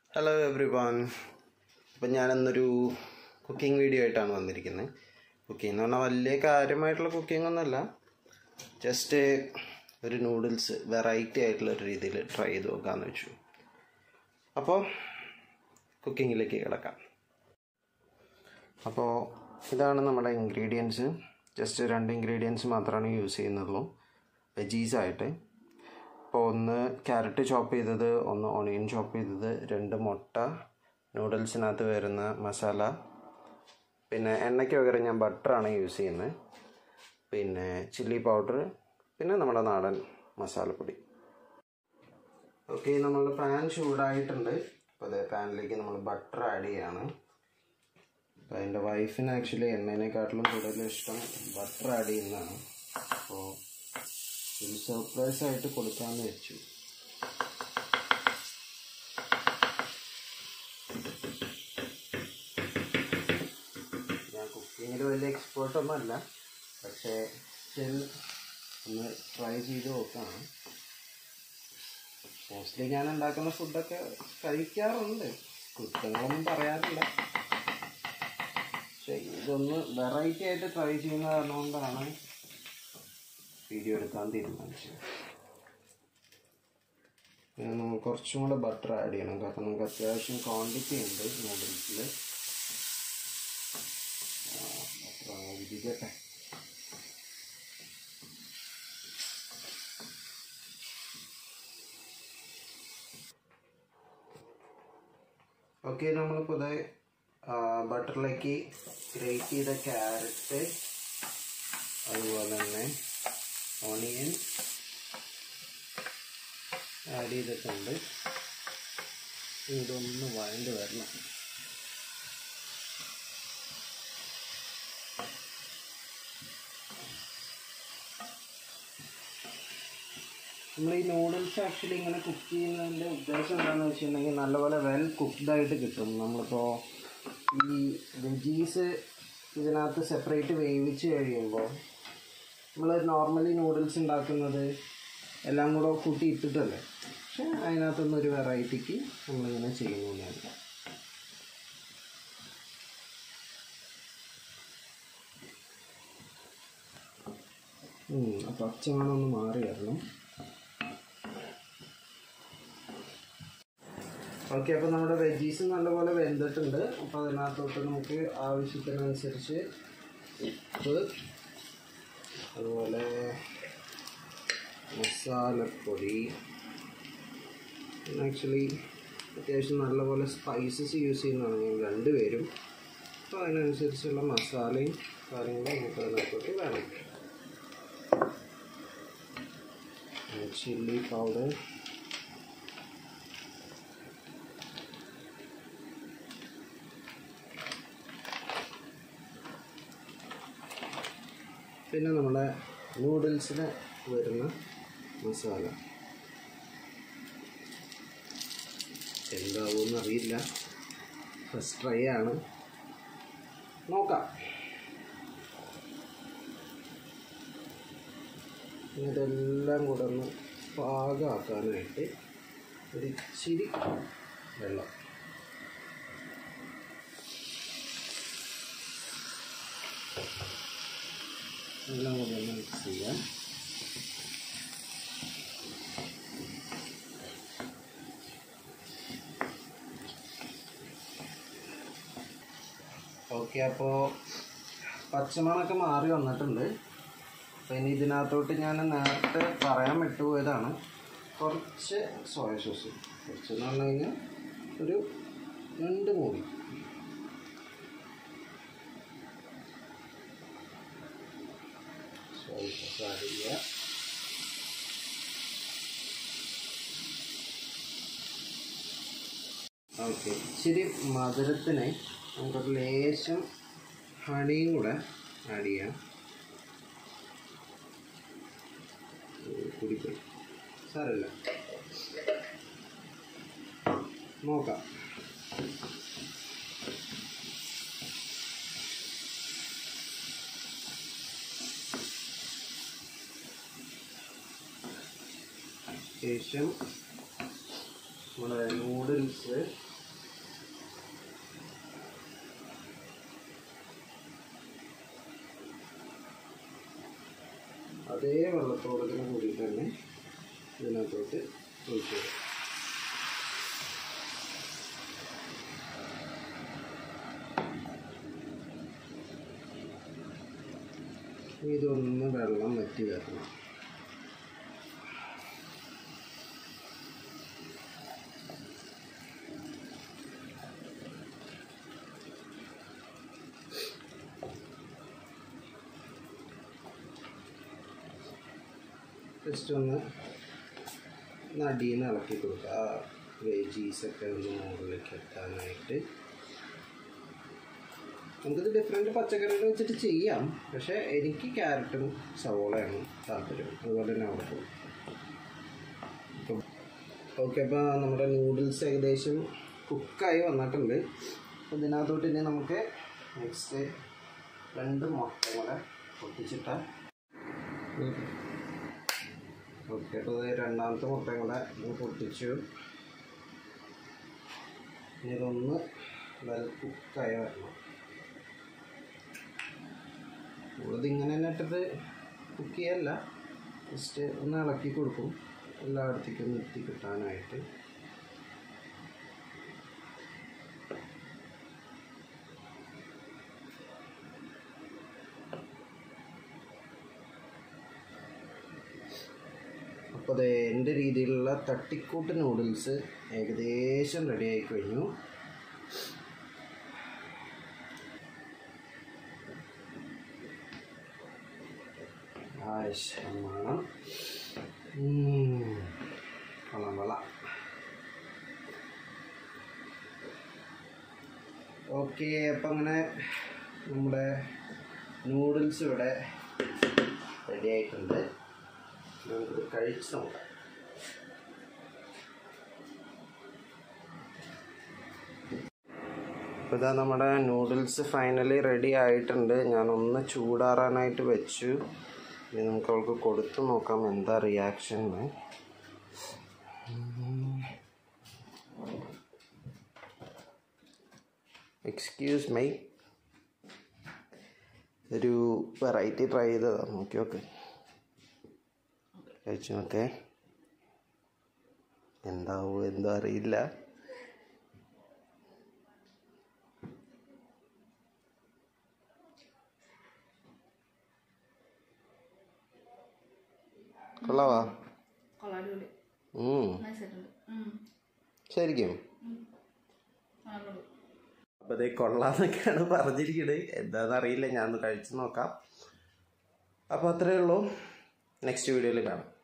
Hello every one അപ്പം ഞാനിന്നൊരു cooking video ആയിട്ടാണ് വന്നിരിക്കുന്നത് കുക്കിംഗ് എന്ന് പറഞ്ഞാൽ വലിയ കാര്യമായിട്ടുള്ള കുക്കിംഗ് ഒന്നുമല്ല ജസ്റ്റ് ഒരു നൂഡിൽസ് വെറൈറ്റി ആയിട്ടുള്ള ഒരു രീതിയിൽ ട്രൈ ചെയ്ത് നോക്കാമെന്ന് വെച്ചു അപ്പോൾ കുക്കിങ്ങിലേക്ക് കിടക്കാം അപ്പോൾ ഇതാണ് നമ്മുടെ ഇൻഗ്രീഡിയൻസ് ജസ്റ്റ് രണ്ട് ഇൻഗ്രീഡിയൻസ് മാത്രമാണ് യൂസ് ചെയ്യുന്നുള്ളൂ വെജീസ് ആയിട്ട് അപ്പോൾ ഒന്ന് ക്യാരറ്റ് ചോപ്പ് ചെയ്തത് ഒന്ന് ഓണിയൻ ചോപ്പ് ചെയ്തത് രണ്ട് മുട്ട നൂഡിൽസിനകത്ത് വരുന്ന മസാല പിന്നെ എണ്ണയ്ക്ക് പകരം ഞാൻ ബട്ടറാണ് യൂസ് ചെയ്യുന്നത് പിന്നെ ചില്ലി പൗഡർ പിന്നെ നമ്മുടെ നാടൻ മസാലപ്പൊടി ഓക്കെ നമ്മളുടെ പാൻ ചൂടായിട്ടുണ്ട് അപ്പോൾ അതേ പാനിലേക്ക് നമ്മൾ ബട്ടർ ആഡ് ചെയ്യാണ് അപ്പോൾ എൻ്റെ വൈഫിന് ആക്ച്വലി എണ്ണേനെക്കാട്ടിലും കൂടുതൽ ഇഷ്ടം ബട്ടർ ആഡ് ചെയ്യുന്നതാണ് അപ്പോൾ ഒരു സർപ്രൈസ് ആയിട്ട് കൊടുക്കാമെന്ന് വെച്ചു ഞാൻ കുക്കിങ്ങിൽ വലിയ എക്സ്പേർട്ടൊന്നും അല്ല പക്ഷേ സ്റ്റിൽ ഒന്ന് ട്രൈ ചെയ്ത് നോക്കാണ് മോസ്റ്റ്ലി ഞാൻ ഉണ്ടാക്കുന്ന ഫുഡൊക്കെ കഴിക്കാറുണ്ട് കുറ്റങ്ങളൊന്നും പറയാറില്ല പക്ഷെ ഇതൊന്ന് വെറൈറ്റി ആയിട്ട് ട്രൈ ചെയ്യുന്ന കാരണം കൊണ്ടാണ് വീഡിയോ എടുക്കാൻ തീരുമാനിച്ചത് പിന്നെ നമ്മൾ കുറച്ചും കൂടെ ബട്ടർ ആഡ് ചെയ്യണം കാരണം നമുക്ക് അത്യാവശ്യം ക്വാണ്ടിറ്റി ഉണ്ട് നൂഡിൽസിൽ വിധിക്കട്ടെ ഓക്കെ നമ്മളിപ്പോൾ ഇതേ ബട്ടറിലേക്ക് ഗ്രേറ്റ് ചെയ്ത ക്യാരറ്റ് അതുപോലെ തന്നെ ഓണിയൻ ആഡ് ചെയ്തിട്ടുണ്ട് ഇതൊന്ന് വഴണ്ട് വരണം നമ്മൾ ഈ നൂഡിൽസ് ആക്ച്വലി ഇങ്ങനെ കുക്ക് ചെയ്യുന്നതിൻ്റെ ഉദ്ദേശം എന്താണെന്ന് വെച്ചിട്ടുണ്ടെങ്കിൽ നല്ലപോലെ വെൽ കുക്ക്ഡായിട്ട് കിട്ടും നമ്മളിപ്പോൾ ഈ വെജീസ് ഇതിനകത്ത് സെപ്പറേറ്റ് വേവിച്ച് കഴിയുമ്പോൾ നമ്മൾ നോർമലി നൂഡിൽസ് ഉണ്ടാക്കുന്നത് എല്ലാം കൂടെ കൂട്ടി ഇട്ടിട്ടല്ലേ പക്ഷെ അതിനകത്തൊന്നും ഒരു വെറൈറ്റിക്ക് നമ്മളിങ്ങനെ ചെയ്യുന്നതാണ് അപ്പം പച്ചമണമൊന്ന് മാറി വരണം ഓക്കെ അപ്പോൾ നമ്മുടെ വെജീസ് നല്ലപോലെ വെന്തിട്ടുണ്ട് അപ്പോൾ അതിനകത്തോട്ട് നമുക്ക് ആവശ്യത്തിനനുസരിച്ച് ഉപ്പ് അതുപോലെ മസാലപ്പൊടി ആക്ച്വലി അത്യാവശ്യം നല്ലപോലെ സ്പൈസസ് യൂസ് ചെയ്യുന്നതാണ് ഞങ്ങൾ രണ്ടുപേരും അപ്പോൾ അതിനനുസരിച്ചുള്ള മസാലയും കാര്യങ്ങളും നമുക്ക് അതിനകത്തോട്ട് വേണം ചില്ലി പൗഡർ പിന്നെ നമ്മുടെ നൂഡിൽസിന് വരുന്ന മസാല എന്താവുമെന്ന് അറിയില്ല ഫസ്റ്റ് ട്രൈ ആണ് നോക്കാം ഇതെല്ലാം കൂടെ ഒന്ന് പാകമാക്കാനായിട്ട് ഒരു ഇച്ചിരി വെള്ളം എല്ലാം കൂടെ ഒന്ന് മിക്സ് ചെയ്യാം ഓക്കെ അപ്പോൾ പച്ചമണമൊക്കെ മാറി വന്നിട്ടുണ്ട് അപ്പോൾ ഇനി ഇതിനകത്തോട്ട് ഞാൻ നേരത്തെ പറയാൻ വിട്ടുപോയതാണ് കുറച്ച് സോയ സോസ് കുറച്ച് എന്ന് പറഞ്ഞു കഴിഞ്ഞാൽ ഒരു രണ്ട് മൂടി സോയ സോസ് ആഡ് ചെയ്യുക ഓക്കെ ഇച്ചിരി മധുരത്തിന് നമുക്കൊരു ലേശം ഹണിയും കൂടെ ആഡ് ചെയ്യാം കുടിപ്പോയി സാരമില്ല നോക്കാം ശേഷം നമ്മുടെ നൂഡിൽസ് അതേ വെള്ളത്തോടെ തന്നെ കൂടി തന്നെ ഇതിനകത്തോട്ട് ഒഴിച്ചു കൊടുക്കും ഇതൊന്ന് വെള്ളം വറ്റി വരണം ജസ്റ്റ് ഒന്ന് നടിയിൽ നിന്ന് ഇളക്കി കൊടുക്കുക ആ വെജീസൊക്കെ ഒന്ന് മുകളിലേക്ക് എത്താനായിട്ട് നമുക്കിത് ഡിഫറെൻറ്റ് പച്ചക്കറികൾ വെച്ചിട്ട് ചെയ്യാം പക്ഷേ എനിക്ക് ക്യാരറ്റും സവോളയാണ് താല്പര്യം അതുപോലെ തന്നെ അവിടെ ഓക്കെ അപ്പോൾ നമ്മുടെ നൂഡിൽസ് ഏകദേശം കുക്കായി വന്നിട്ടുണ്ട് അപ്പോൾ ഇതിനകത്തോട്ട് ഇനി നമുക്ക് നെക്സ്റ്റ് രണ്ട് മുട്ട കൂടെ പൊട്ടിച്ചിട്ടാൽ ഓക്കെ അപ്പോൾ ഇത് രണ്ടാമത്തെ മുട്ടയും കൂടെ ഒന്ന് പൊട്ടിച്ചു ഇനി ഇതൊന്ന് വെൽ കുക്കായി വരണം കൂടുതൽ ഇങ്ങനെ തന്നെ ഇട്ടിട്ട് കുക്ക് ചെയ്യല്ല ജസ്റ്റ് ഒന്ന് ഇളക്കി കൊടുക്കും എല്ലായിടത്തേക്കും ഒന്ന് എത്തി കിട്ടാനായിട്ട് അപ്പോൾ അത് എൻ്റെ രീതിയിലുള്ള തട്ടിക്കൂട്ട് നൂഡിൽസ് ഏകദേശം റെഡി ആയി കഴിഞ്ഞു ആയിഷ് മണം കൊള്ളാം കൊള്ളാം ഓക്കെ അപ്പം അങ്ങനെ നമ്മുടെ നൂഡിൽസ് ഇവിടെ റെഡി ആയിട്ടുണ്ട് നമുക്കിത് കഴിച്ച് നോക്കാം അപ്പോൾ ഇതാ നമ്മുടെ നൂഡിൽസ് ഫൈനലി റെഡി ആയിട്ടുണ്ട് ഞാനൊന്ന് ചൂടാറാനായിട്ട് വെച്ചു ഇനി നമുക്ക് അവൾക്ക് കൊടുത്തു നോക്കാം എന്താ റിയാക്ഷൻ എന്ന് എക്സ്ക്യൂസ് മൈ ഒരു വെറൈറ്റി ട്രൈ ചെയ്തതാ നോക്കി നോക്ക് കഴിച്ചു നോക്കേ എന്താവും എന്തോ അറിയില്ല കൊള്ളാവാ കൊള്ളാം അടിപൊളി ഉം. നൈസായിട്ടുണ്ട് ശരിക്കും അപ്പോൾ ഇതേ കൊള്ളാന്നൊക്കെയാണ് പറഞ്ഞിരിക്കുന്നത് എന്താണെന്ന് അറിയില്ല ഞാൻ ഒന്ന് കഴിച്ചു നോക്കാം അപ്പോൾ അത്രയേ ഉള്ളൂ നെക്സ്റ്റ് വീഡിയോയിൽ കാണാം